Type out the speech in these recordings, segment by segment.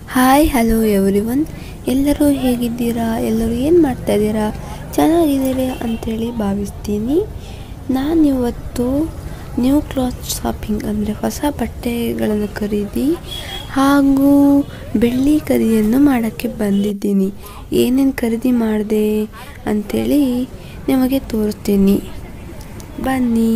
hi hello every one ಎಲ್ಲರೂ ಹೇಗಿದ್ದೀರಾ ಎಲ್ಲರೂ ಏನು ಮಾಡ್ತಾ ಇದ್ದೀರಾ ಚೆನ್ನಾಗಿದ್ದೀರಾ ಅಂಥೇಳಿ ಭಾವಿಸ್ತೀನಿ ನಾನಿವತ್ತು ನ್ಯೂ ಕ್ಲಾತ್ ಶಾಪಿಂಗ್ ಅಂದರೆ ಹೊಸ ಬಟ್ಟೆಗಳನ್ನು ಖರೀದಿ ಹಾಗೂ ಬೆಳ್ಳಿ ಖರೀದಿಯನ್ನು ಮಾಡೋಕ್ಕೆ ಬಂದಿದ್ದೀನಿ ಏನೇನು ಖರೀದಿ ಮಾಡಿದೆ ಅಂಥೇಳಿ ನಿಮಗೆ ತೋರಿಸ್ತೀನಿ ಬನ್ನಿ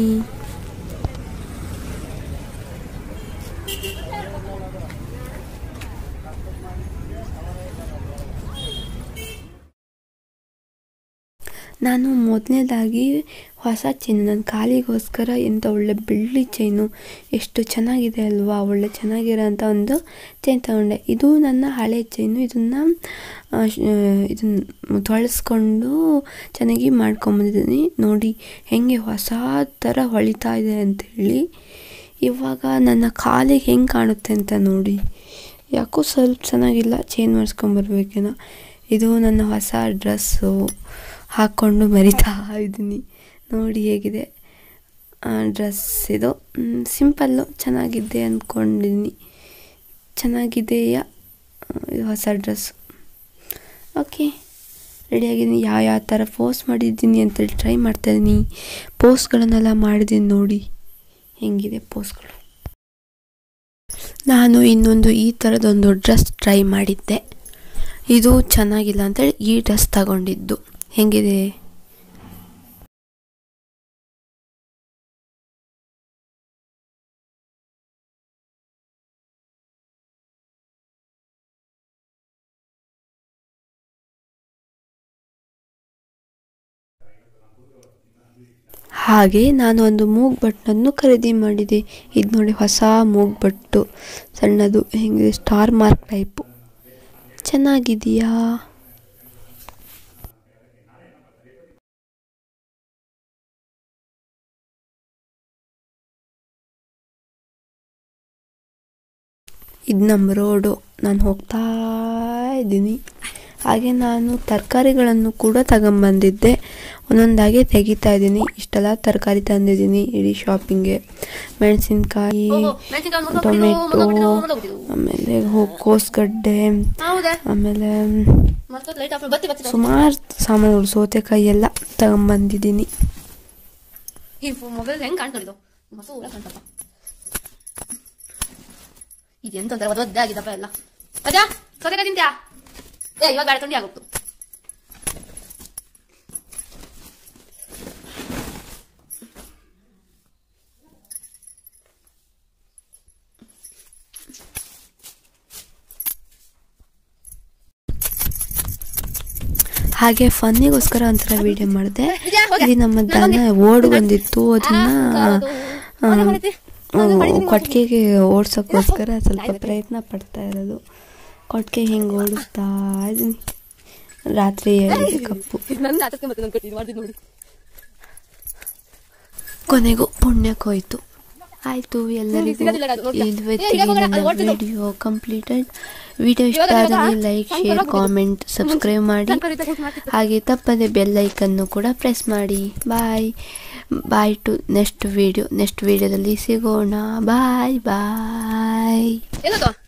ನಾನು ಮೊದಲನೇದಾಗಿ ಹೊಸ ಚೈನು ನನ್ನ ಕಾಲಿಗೋಸ್ಕರ ಎಂಥ ಒಳ್ಳೆ ಬೆಳ್ಳಿ ಚೈನು ಎಷ್ಟು ಚೆನ್ನಾಗಿದೆ ಅಲ್ವಾ ಒಳ್ಳೆ ಚೆನ್ನಾಗಿರೋ ಅಂಥ ಒಂದು ಚೈನ್ ತಗೊಂಡೆ ಇದು ನನ್ನ ಹಳೆ ಚೈನು ಇದನ್ನು ಇದನ್ನು ತೊಳಸ್ಕೊಂಡು ಚೆನ್ನಾಗಿ ಮಾಡ್ಕೊಂಬಂದಿದ್ದೀನಿ ನೋಡಿ ಹೇಗೆ ಹೊಸ ಥರ ಹೊಳಿತಾ ಇದೆ ಅಂಥೇಳಿ ಇವಾಗ ನನ್ನ ಕಾಲಿಗೆ ಹೆಂಗೆ ಕಾಣುತ್ತೆ ಅಂತ ನೋಡಿ ಯಾಕೋ ಸ್ವಲ್ಪ ಚೆನ್ನಾಗಿಲ್ಲ ಚೇಂಜ್ ಮಾಡಿಸ್ಕೊಂಬರ್ಬೇಕೇನೋ ಇದು ನನ್ನ ಹೊಸ ಡ್ರೆಸ್ಸು ಹಾಕ್ಕೊಂಡು ಮರಿತಾ ಇದ್ದೀನಿ ನೋಡಿ ಹೇಗಿದೆ ಡ್ರೆಸ್ ಇದು ಸಿಂಪಲ್ಲು ಚೆನ್ನಾಗಿದೆ ಅಂದ್ಕೊಂಡಿದ್ದೀನಿ ಚೆನ್ನಾಗಿದೆಯಾ ಇದು ಹೊಸ ಡ್ರೆಸ್ ಓಕೆ ರೆಡಿಯಾಗಿದ್ದೀನಿ ಯಾವ ಯಾವ ಥರ ಪೋಸ್ಟ್ ಮಾಡಿದ್ದೀನಿ ಅಂತೇಳಿ ಟ್ರೈ ಮಾಡ್ತಾಯಿದ್ದೀನಿ ಪೋಸ್ಟ್ಗಳನ್ನೆಲ್ಲ ಮಾಡಿದ್ದೀನಿ ನೋಡಿ ಹೆಂಗಿದೆ ಪೋಸ್ಟ್ಗಳು ನಾನು ಇನ್ನೊಂದು ಈ ಥರದೊಂದು ಡ್ರೆಸ್ ಟ್ರೈ ಮಾಡಿದ್ದೆ ಇದು ಚೆನ್ನಾಗಿಲ್ಲ ಅಂತೇಳಿ ಈ ಡ್ರೆಸ್ ತಗೊಂಡಿದ್ದು ಹೆಂಗಿದೆ ಹಾಗೆ ನಾನು ಒಂದು ಮೂಗ್ ಬಟ್ಟನ್ನು ಖರೀದಿ ಮಾಡಿದೆ ಇದು ನೋಡಿ ಹೊಸ ಮೂಗ್ ಬಟ್ಟು ಸಣ್ಣದು ಹೆಂಗಿದೆ ಸ್ಟಾರ್ ಮಾರ್ಕ್ ಟೈಪು ಚೆನ್ನಾಗಿದೆಯಾ ಇದು ನಮ್ಮ ರೋಡು ನಾನು ಹೋಗ್ತಾ ಇದ್ದೀನಿ ಹಾಗೆ ನಾನು ತರಕಾರಿಗಳನ್ನು ಕೂಡ ತಗೊಂಬಂದಿದ್ದೆ ಒಂದೊಂದಾಗಿ ತೆಗಿತಾ ಇದ್ದೀನಿ ಇಷ್ಟೆಲ್ಲ ತರಕಾರಿ ತಂದಿದ್ದೀನಿ ಇಡೀ ಶಾಪಿಂಗ್ಗೆ ಮೆಣಸಿನ್ಕಾಯಿ ಟೊಮೆಟೊ ಆಮೇಲೆ ಕೋಸ್ಗಡ್ಡೆ ಆಮೇಲೆ ಸುಮಾರು ಸಾಮಾನುಗಳು ಸೌತೆಕಾಯಿ ಎಲ್ಲ ತಗೊಂಬಂದಿದ್ದೀನಿ ಮೊಬೈಲ್ ಹೆಂಗ್ ಕಾಣ್ಕೊಂಡಿದ್ದು ಮಸೂರ ಕಾಣ್ತಪ್ಪ ಇದೆಂತ ಒದ್ದೆ ಆಗಿದಪ್ಪ ಎಲ್ಲ ಅಜಾ ಸೌತೆಕಾಯಿ ತಿಂತ್ಯಾ ಏ ಇವಾಗ ಗಾಡಿ ತುಂಡಿ ಆಗೋಗ್ತು ಹಾಗೆ ಫನ್ನಿಗೋಸ್ಕರ ಒಂಥರ ವಿಡಿಯೋ ಮಾಡಿದೆ ಇಲ್ಲಿ ನಮ್ಮ ದನ ಓಡ್ ಬಂದಿತ್ತು ಅದನ್ನ ಕೊಟ್ಟಿಗೆಗೆ ಓಡ್ಸೋಕ್ಕೋಸ್ಕರ ಸ್ವಲ್ಪ ಪ್ರಯತ್ನ ಪಡ್ತಾ ಇರೋದು ಕೊಟ್ಟಿಗೆ ಹಿಂಗೆ ಓಡಿಸ್ತಾ ಇದ್ದೀನಿ ರಾತ್ರಿ ಕಪ್ಪು ನನ್ನ ಆಟಕ್ಕೆ ಮತ್ತೆ ನಾನು ಕೊಟ್ಟಿದ್ದು ಮಾಡ್ತೀನಿ ನೋಡಿ ಕೊನೆಗೂ ಪುಣ್ಯಕ್ಕೆ ಹೋಯ್ತು ಆಯಿತು ಎಲ್ಲರಿಗೂ ಇವತ್ತಿನ ವಿಡಿಯೋ ಕಂಪ್ಲೀಟೆಡ್ ವಿಡಿಯೋ ಇಷ್ಟ ಆದರೆ ಲೈಕ್ ಶೇರ್ ಕಾಮೆಂಟ್ ಸಬ್ಸ್ಕ್ರೈಬ್ ಮಾಡಿ ಹಾಗೆ ತಪ್ಪದೆ ಬೆಲ್ ಐಕನ್ನು ಕೂಡ ಪ್ರೆಸ್ ಮಾಡಿ bye bye to next video next ವಿಡಿಯೋದಲ್ಲಿ ಸಿಗೋಣ ಬಾಯ್ ಬಾಯ್ ಎಲ್ಲದು